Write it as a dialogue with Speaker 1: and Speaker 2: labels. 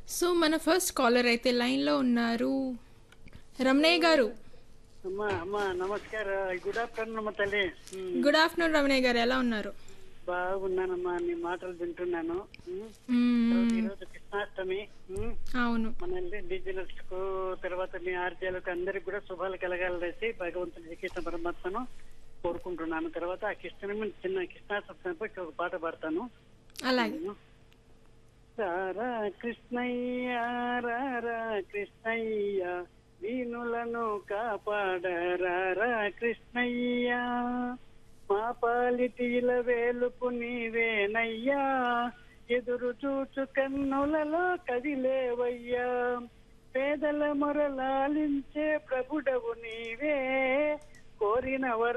Speaker 1: so మన first caller అయితే లైన్లో ఉన్నారు రమణయ్య గారు
Speaker 2: అమ్మా అమ్మా నమస్కారం గుడ్ ఆఫ్టర్నూన్ అమ్మ తల్లి ఉమ్,
Speaker 1: గుడ్ ఆఫ్టర్నూన్ రమణయ్య గారు ఎలా ఉన్నారు
Speaker 2: బాగున్నానమ్మా నీ మాటలు వింటున్నాను ఉమ్,
Speaker 1: మ్మ్,
Speaker 2: ఈరోజు కృష్ణాష్టమి ఉమ్,
Speaker 1: అవును
Speaker 2: మన ఇండిజినల్స్ కు తర్వాత మీ ఆర్జీలకు అందరికి కూడా శుభాలు కలగాలనేసి భగవంతుని శ్రీకృష్ణ పరమాత్మను కోరుకుంటున్నాను తర్వాత ఆ కృష్ణుని చిన్న కృష్ణాష్టమిపై ఒక పాట పాడతాను
Speaker 1: అలాగే
Speaker 2: రారా కృష్ణయ్య రారా కృష్ణయ్య దీనులను కాపాడరారా కృష్ణయ్య మా పాలిటీల వేలుపు నీవేనయ్యా ఎదురు చూచు కన్నులలో కదిలేవయ్యా పేదల మొరలాలించే ప్రభుడవు నీవే కోరిన వర